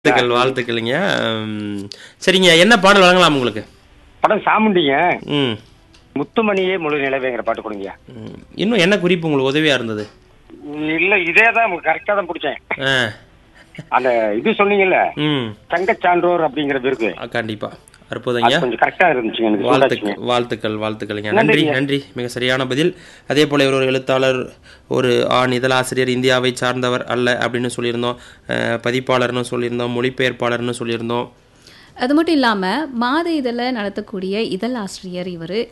வாழ்த்துக்கள் வாழ்த்துக்கள்ங்க உம், சரிங்க என்ன பாடல் வழங்கலாம் உங்களுக்கு படம் சாமுண்டிங்க ம் முத்துமணியே முழு நிலவேங்கிற பாட்டு கொடுங்க ம். இன்னும் என்ன குறிப்பு உங்களுக்கு உதவியா இருந்தது இல்ல இதே தான் கரெக்டா தான் பிடிச்சேன் ஆ அந்த இது சொன்னீங்கல்ல ம் தங்கச் சான்றோர் அப்படிங்கிற விருது ஆ, கண்டிப்பா அற்புதங்க அது கொஞ்சம் கரெக்டா இருந்துச்சுங்க எனக்கு சூடாச்சுங்க வாழ்த்துக்கள் வாழ்த்துக்கள் வாழ்த்துக்கள்ங்க நன்றி நன்றிங்க. நன்றி மிக சரியான பதில் அதே போல இவர் ஒரு எழுத்தாளர் ஒரு ஆண் இதழாசிரியர் இந்தியாவை சார்ந்தவர் அல்ல அப்படின்னு சொல்லியிருந்தோம் அஹ், பதிப்பாளர்னு சொல்லியிருந்தோம் மொழிபெயர்ப்பாளர்னு சொல்லியிருந்தோம் அது மட்டும் இல்லாமல் மாத இதழை நடத்தக்கூடிய இதழ் ஆசிரியர் இவர்